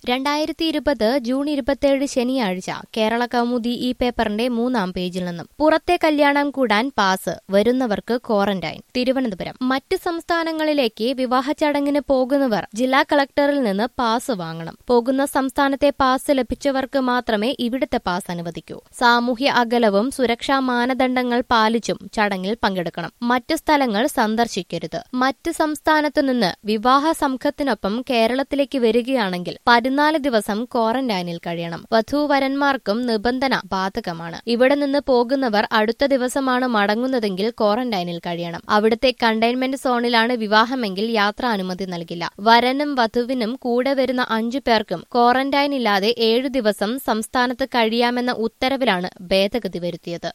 രണ്ടായിരത്തി ഇരുപത് ജൂൺ ഇരുപത്തിയേഴ് ശനിയാഴ്ച കേരള കൗമുദി ഈ പേപ്പറിന്റെ മൂന്നാം പേജിൽ നിന്നും പുറത്തെ കല്യാണം കൂടാൻ പാസ് വരുന്നവർക്ക് ക്വാറന്റൈൻ തിരുവനന്തപുരം മറ്റ് സംസ്ഥാനങ്ങളിലേക്ക് വിവാഹ ചടങ്ങിന് പോകുന്നവർ ജില്ലാ കളക്ടറിൽ നിന്ന് പാസ് വാങ്ങണം പോകുന്ന സംസ്ഥാനത്തെ പാസ് ലഭിച്ചവർക്ക് മാത്രമേ ഇവിടുത്തെ പാസ് അനുവദിക്കൂ സാമൂഹ്യ അകലവും സുരക്ഷാ മാനദണ്ഡങ്ങൾ പാലിച്ചും ചടങ്ങിൽ പങ്കെടുക്കണം മറ്റ് സ്ഥലങ്ങൾ സന്ദർശിക്കരുത് മറ്റ് സംസ്ഥാനത്തു നിന്ന് വിവാഹ സംഘത്തിനൊപ്പം കേരളത്തിലേക്ക് വരികയാണെങ്കിൽ പതിനാല് ദിവസം ക്വാറന്റൈനിൽ കഴിയണം വധൂവരന്മാർക്കും നിബന്ധന ബാധകമാണ് ഇവിടെ നിന്ന് പോകുന്നവർ അടുത്ത ദിവസമാണ് മടങ്ങുന്നതെങ്കിൽ ക്വാറന്റൈനിൽ കഴിയണം അവിടുത്തെ കണ്ടെയ്ൻമെന്റ് സോണിലാണ് വിവാഹമെങ്കിൽ യാത്രാനുമതി നൽകില്ല വരനും വധുവിനും കൂടെ വരുന്ന അഞ്ചു പേർക്കും ക്വാറന്റൈൻ ഇല്ലാതെ ഏഴു ദിവസം സംസ്ഥാനത്ത് കഴിയാമെന്ന ഉത്തരവിലാണ് ഭേദഗതി വരുത്തിയത്